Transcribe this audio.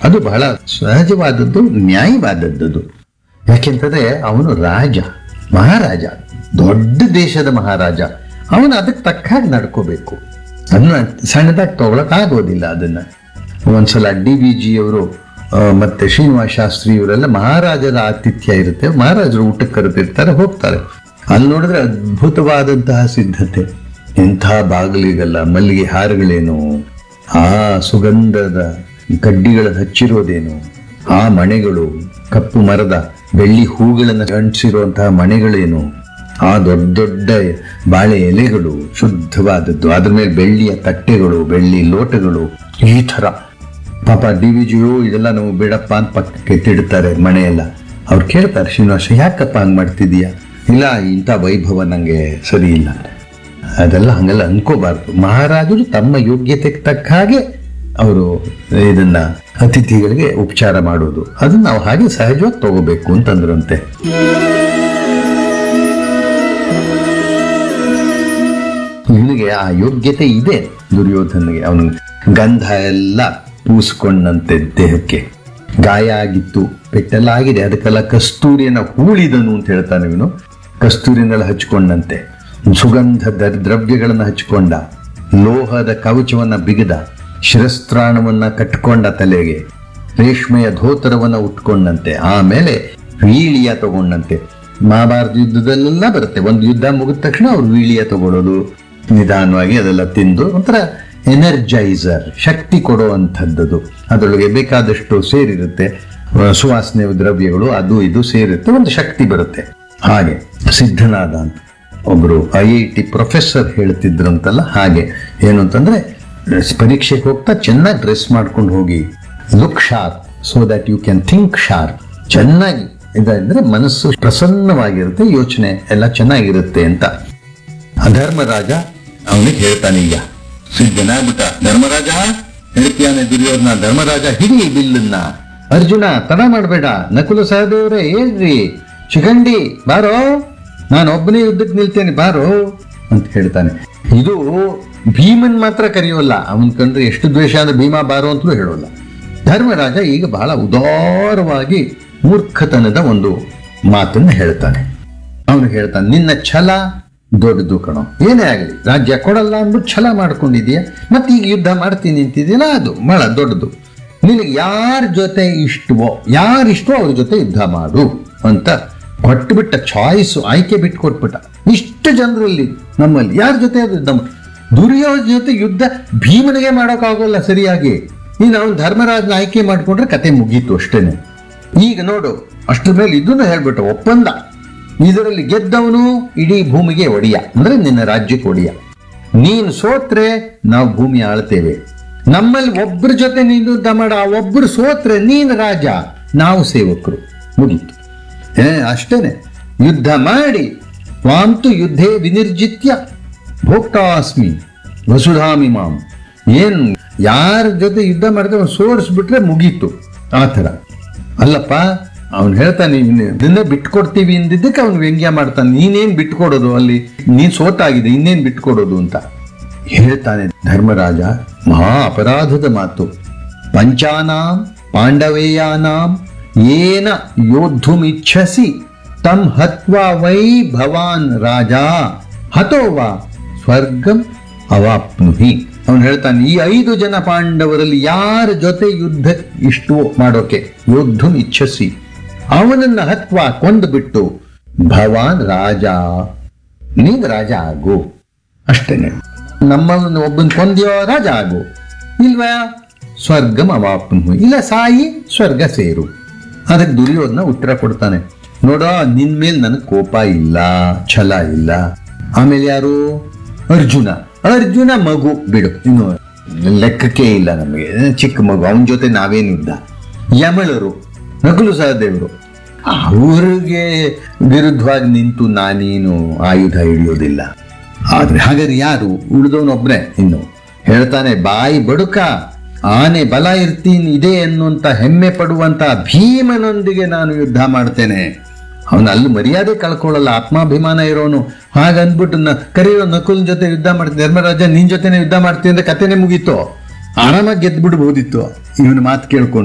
ಅದು ಬಹಳ ಸಹಜವಾದದ್ದು ನ್ಯಾಯವಾದದ್ದು ಯಾಕೆಂತಂದ್ರೆ ಅವನು ರಾಜ ಮಹಾರಾಜ ದೊಡ್ಡ ದೇಶದ ಮಹಾರಾಜ ಅವನು ಅದಕ್ಕೆ ತಕ್ಕ ಹಾಗೆ ನಡ್ಕೋಬೇಕು ಅದನ್ನ ಸಣ್ಣದಾಗಿ ತಗೊಳಕ್ ಆಗೋದಿಲ್ಲ ಅದನ್ನ ಒಂದ್ಸಲ ಡಿ ವಿ ಜಿ ಅವರು ಆ, ಮತ್ತೆ ಶ್ರೀನಿವಾಸ ಶಾಸ್ತ್ರಿ ಇವರೆಲ್ಲ ಮಹಾರಾಜರ ಆತಿಥ್ಯ ಇರುತ್ತೆ ಮಹಾರಾಜರು ಊಟಕ್ಕೆ ಕರೆದಿರ್ತಾರೆ ಹೋಗ್ತಾರೆ ಅಲ್ಲಿ ನೋಡಿದ್ರೆ ಅದ್ಭುತವಾದಂತಹ ಸಿದ್ಧತೆ ಎಂಥ ಬಾಗಿಲಿಗಲ್ಲ ಮಲ್ಲಿಗೆ ಹಾರಗಳೇನು ಆ ಸುಗಂಧದ ಕಡ್ಡಿಗಳನ್ನು ಹಚ್ಚಿರೋದೇನು ಆ ಮಣೆಗಳು ಕಪ್ಪು ಮರದ ಬೆಳ್ಳಿ ಹೂಗಳನ್ನು ಅಂಟಿಸಿರುವಂತಹ ಮಣೆಗಳೇನು ಆ ದೊಡ್ಡ ದೊಡ್ಡ ಬಾಳೆ ಎಲೆಗಳು ಶುದ್ಧವಾದದ್ದು ಅದ್ರ ಮೇಲೆ ಬೆಳ್ಳಿಯ ತಟ್ಟೆಗಳು ಬೆಳ್ಳಿ ಲೋಟಗಳು ಈ ಥರ ಪಾಪ ಡಿ ವಿ ಜಿಯು ಇದೆಲ್ಲ ನಾವು ಬೇಡಪ್ಪ ಅಂತ ಪಕ್ಕಕ್ಕೆ ಎತ್ತಿಡ್ತಾರೆ ಮನೆಯೆಲ್ಲ ಅವ್ರು ಕೇಳ್ತಾರೆ ಶ್ರೀನಿವಾಸ ಯಾಕಪ್ಪ ಹಂಗ್ ಮಾಡ್ತಿದೀಯ ಇಲ್ಲ ಇಂಥ ವೈಭವ ನಂಗೆ ಸರಿ ಇಲ್ಲ ಅದೆಲ್ಲ ಹಂಗೆಲ್ಲ ಅನ್ಕೋಬಾರ್ದು ಮಹಾರಾಜರು ತಮ್ಮ ಯೋಗ್ಯತೆಗೆ ತಕ್ಕ ಹಾಗೆ ಅವರು ಇದನ್ನ ಅತಿಥಿಗಳಿಗೆ ಉಪಚಾರ ಮಾಡೋದು ಅದನ್ನ ನಾವು ಹಾಗೆ ಸಹಜವಾಗಿ ತಗೋಬೇಕು ಅಂತಂದ್ರಂತೆ ಇವನಿಗೆ ಆ ಯೋಗ್ಯತೆ ಇದೆ ದುರ್ಯೋಧನಿಗೆ ಅವನು ಗಂಧ ಎಲ್ಲ ಪೂಸ್ಕೊಂಡಂತೆ ದೇಹಕ್ಕೆ ಗಾಯ ಆಗಿತ್ತು ಪೆಟ್ಟೆಲ್ಲ ಆಗಿದೆ ಅದಕ್ಕೆಲ್ಲ ಕಸ್ತೂರಿಯನ್ನ ಹೂಳಿದನು ಅಂತ ಹೇಳ್ತಾನೆ ಇವನು ಕಸ್ತೂರಿನೆಲ್ಲ ಹಚ್ಕೊಂಡಂತೆ ಸುಗಂಧ ದ್ರ- ದ್ರವ್ಯಗಳನ್ನ ಹಚ್ಕೊಂಡ ಲೋಹದ ಕವಚವನ್ನ ಬಿಗಿದ ಶಿರಸ್ತ್ರಾಣವನ್ನ ಕಟ್ಕೊಂಡ ತಲೆಗೆ ರೇಷ್ಮೆಯ ಧೋತರವನ್ನ ಉಟ್ಕೊಂಡಂತೆ ಆಮೇಲೆ ವೀಳಿಯ ತಗೊಂಡಂತೆ ಮಹಾಭಾರತ ಯುದ್ಧದಲ್ಲೆಲ್ಲ ಬರುತ್ತೆ ಒಂದು ಯುದ್ಧ ಮುಗಿದ ತಕ್ಷಣ ಅವ್ರು ವೀಳಿಯ ತಗೊಳ್ಳೋದು ನಿಧಾನವಾಗಿ ಅದೆಲ್ಲ ತಿಂದು ಒಂಥರ ಎನರ್ಜೈಸರ್ ಶಕ್ತಿ ಕೊಡುವಂಥದ್ದು ಅದರೊಳಗೆ ಬೇಕಾದಷ್ಟು ಸೇರಿರುತ್ತೆ ಆ, ಸುವಾಸನೆ ದ್ರವ್ಯಗಳು ಅದು ಇದು ಸೇರಿರುತ್ತೆ ಒಂದು ಶಕ್ತಿ ಬರುತ್ತೆ ಹಾಗೆ ಸಿದ್ಧನಾದ ಅಂತ ಒಬ್ರು ಐ ಐ ಟಿ ಪ್ರೊಫೆಸರ್ ಹೇಳ್ತಿದ್ರಂತಲ್ಲ ಹಾಗೆ ಏನು ಅಂತಂದ್ರೆ ಪರೀಕ್ಷೆಗೆ ಹೋಗ್ತಾ ಚೆನ್ನಾಗಿ ಡ್ರೆಸ್ ಮಾಡ್ಕೊಂಡು ಹೋಗಿ look sharp so that you can think sharp ಚೆನ್ನಾಗಿ ಇದ್ರೆ ಮನಸ್ಸು ಪ್ರಸನ್ನವಾಗಿರುತ್ತೆ ಯೋಚನೆ ಎಲ್ಲ ಚೆನ್ನಾಗಿರುತ್ತೆ ಅಂತ ಆ ಧರ್ಮರಾಜ ಅವನಿಗೆ ಹೇಳ್ತಾನೆ ಈಗ ಸಿದ್ಧನಾಗ್ಬಿಟ್ಟ ಧರ್ಮರಾಜ ಹೇಳ್ತೀಯಾನೆ ದುರ್ಯೋಧನ ಧರ್ಮರಾಜ ಹಿಡಿ ಬಿಲ್ಲನ್ನ ಅರ್ಜುನ ತಡ ಮಾಡಬೇಡ ನಕುಲ ಸಹದೇವ್ರೆ ಹೇಳ್ರಿ ಶಿಖಂಡಿ ಬಾರೋ ನಾನು ಒಬ್ಬನೇ ಯುದ್ಧಕ್ಕೆ ನಿಲ್ತೇನೆ ಬಾರೋ ಅಂತ ಹೇಳ್ತಾನೆ ಇದು ಭೀಮನ್ ಮಾತ್ರ ಕರೆಯೋಲ್ಲ ಅವನ್ ಕಂಡ್ರೆ ಎಷ್ಟು ದ್ವೇಷ ಅಂದ್ರೆ ಭೀಮಾ ಬಾರೋ ಅಂತಲೂ ಹೇಳೋಲ್ಲ ಧರ್ಮರಾಜ ಈಗ ಬಹಳ ಉದಾರವಾಗಿ ಮೂರ್ಖತನದ ಒಂದು ಮಾತನ್ನ ಹೇಳ್ತಾನೆ ಅವನು ಹೇಳ್ತಾನೆ ನಿನ್ನ ಛಲ ದೊಡ್ಡದು ಕಣೋ ಏನೇ ಆಗಲಿ ರಾಜ್ಯ ಕೊಡಲ್ಲ ಅಂದ್ಬಿಟ್ಟು ಛಲ ಮಾಡ್ಕೊಂಡಿದೀಯ ಮತ್ತೆ ಈಗ ಯುದ್ಧ ಮಾಡ್ತೀನಿ ಅಂತಿದೆಯಲ್ಲ ಅದು ಬಹಳ ದೊಡ್ಡದು ನಿನಗೆ ಯಾರ ಜೊತೆ ಇಷ್ಟವೋ ಯಾರು ಇಷ್ಟವೋ ಅವ್ರ ಜೊತೆ ಯುದ್ಧ ಮಾಡು ಅಂತ ಕೊಟ್ಬಿಟ್ಟ ಚಾಯ್ಸ್ ಆಯ್ಕೆ ಬಿಟ್ಟು ಕೊಟ್ಬಿಟ್ಟ ಇಷ್ಟು ಜನರಲ್ಲಿ ನಮ್ಮಲ್ಲಿ ಯಾರ ಜೊತೆ ಅದು ಯುದ್ಧ ಮಾಡು? ದುರ್ಯೋಧನ ಜೊತೆ ಯುದ್ಧ ಭೀಮನಿಗೆ ಮಾಡೋಕ್ಕಾಗೋಲ್ಲ ಸರಿಯಾಗಿ ನೀನು ಅವನು ಧರ್ಮರಾಜನ ಆಯ್ಕೆ ಮಾಡ್ಕೊಂಡ್ರೆ ಕತೆ ಮುಗೀತು ಅಷ್ಟೇನೆ ಈಗ ನೋಡು ಅಷ್ಟ್ರ ಮೇಲೆ ಇದನ್ನು ಹೇಳ್ಬಿಟ್ಟು ಒಪ್ಪಂದ ಇದರಲ್ಲಿ ಗೆದ್ದವನು ಇಡೀ ಭೂಮಿಗೆ ಒಡೆಯ ಅಂದ್ರೆ ನಿನ್ನ ರಾಜ್ಯಕ್ಕೆ ಒಡೆಯ ನೀನು ಸೋತ್ರೆ ನಾವು ಭೂಮಿ ಆಳ್ತೇವೆ ನಮ್ಮಲ್ಲಿ ಒಬ್ಬರ ಜೊತೆ ನೀನು ಯುದ್ಧ ಮಾಡ ಆ ಒಬ್ಬರು ಸೋತ್ರೆ ನೀನು ರಾಜ ನಾವು ಸೇವಕರು ಮುಗೀತು ಏ ಅಷ್ಟೇನೆ ಯುದ್ಧ ಮಾಡಿ ವಾಂತು ಯುದ್ಧೇ ವಿನಿರ್ಜಿತ್ಯ ಭೋಕ್ತಾಸ್ಮಿ ವಸುಧಾಮಿ ಮಾಂ ಏನ್ ಯಾರ ಜೊತೆ ಯುದ್ಧ ಮಾಡಿದ್ರೆ ಅವ್ನು ಸೋರಿಸ್ಬಿಟ್ರೆ ಮುಗೀತು ಆ ಥರ ಅಲ್ಲಪ್ಪ ಅವ್ನು ಹೇಳ್ತಾನೆ ಇದನ್ನೇ ಬಿಟ್ಕೊಡ್ತೀವಿ ಅಂದಿದ್ದಕ್ಕೆ ಅವ್ನು ವ್ಯಂಗ್ಯ ಮಾಡ್ತಾನೆ ನೀನೇನ್ ಬಿಟ್ಕೊಡೋದು ಅಲ್ಲಿ ನೀನ್ ಸೋತಾಗಿದೆ ಇನ್ನೇನ್ ಬಿಟ್ಕೊಡೋದು ಅಂತ ಹೇಳ್ತಾನೆ ಧರ್ಮರಾಜ ಮಹಾ ಅಪರಾಧದ ಮಾತು ಪಂಚಾನಾಂ ಪಾಂಡವೇಯಾನಾಂ ಏನ ಯೋದ್ಧುಮಿಚ್ಛಸಿ ತಂ ಹತ್ವಾ ವೈ ಭವಾನ್ ರಾಜ ಹತೋ ವಾ ಸ್ವರ್ಗಂ ಅವಾಪ್ನುಹಿ ಅವನು ಹೇಳ್ತಾನೆ ಈ ಐದು ಜನ ಪಾಂಡವರಲ್ಲಿ ಯಾರ ಜೊತೆ ಯುದ್ಧ ಇಷ್ಟವೋ ಮಾಡೋಕೆ ಯೋದ್ಧುಂ ಇಚ್ಛಸಿ ಅವನನ್ನ ಹತ್ವ ಕೊಂದು ಬಿಟ್ಟು ಭವಾನ್ ರಾಜ ನೀನ್ ರಾಜ ಆಗು ಅಷ್ಟೇನೆ ನಮ್ಮನ್ನು ಒಬ್ಬನ್ ಕೊಂದ್ಯೋ ರಾಜ ಆಗು ಇಲ್ವಾ ಸ್ವರ್ಗಂ ಅವಾಪ್ನು ಇಲ್ಲ ಸಾಯಿ ಸ್ವರ್ಗ ಸೇರು ಅದಕ್ಕೆ ದುರ್ಯೋಧನ ಉತ್ತರ ಕೊಡ್ತಾನೆ ನೋಡೋ ನಿನ್ ಮೇಲೆ ನನಗೆ ಕೋಪ ಇಲ್ಲ ಛಲ ಇಲ್ಲ ಆಮೇಲೆ ಯಾರು ಅರ್ಜುನ ಅರ್ಜುನ ಮಗು ಬಿಡು ಇನ್ನು ಲೆಕ್ಕಕ್ಕೆ ಇಲ್ಲ ನಮಗೆ ಚಿಕ್ಕ ಮಗು ಅವನ ಜೊತೆ ನಾವೇನಿದ್ದ ಯಮಳರು ನಕಲು ಸಹದೇವರು ಅವ್ರಿಗೆ ವಿರುದ್ಧವಾಗಿ ನಿಂತು ನಾನೇನು ಆಯುಧ ಹಿಡಿಯೋದಿಲ್ಲ ಆದ್ರೆ ಹಾಗಾದ್ರೆ ಯಾರು ಉಳಿದವನೊಬ್ನೇ ಇನ್ನು ಹೇಳ್ತಾನೆ ಬಾಯಿ ಬಡುಕ ಆನೆ ಬಲ ಇರ್ತೀನಿ ಇದೆ ಎನ್ನುವಂತ ಹೆಮ್ಮೆ ಪಡುವಂತ ಭೀಮನೊಂದಿಗೆ ನಾನು ಯುದ್ಧ ಮಾಡ್ತೇನೆ ಅವನು ಅಲ್ಲಿ ಮರ್ಯಾದೆ ಕಳ್ಕೊಳ್ಳಲ್ಲ ಆತ್ಮಾಭಿಮಾನ ಇರೋನು ಹಾಗಂದ್ಬಿಟ್ಟು ನ ಕರೆಯೋ ನಕುಲ್ ಜೊತೆ ಯುದ್ಧ ಮಾಡ್ತೀನಿ ಧರ್ಮರಾಜ ನಿನ್ ಜೊತೆನೆ ಯುದ್ಧ ಮಾಡ್ತೀನಿ ಅಂದ್ರೆ ಕತೆನೆ ಮುಗೀತು ಆರಾಮಾಗಿ ಗೆದ್ದು ಬಿಡ್ಬೋದಿತ್ತು ಇವನ ಮಾತು ಕೇಳ್ಕೊಂಡು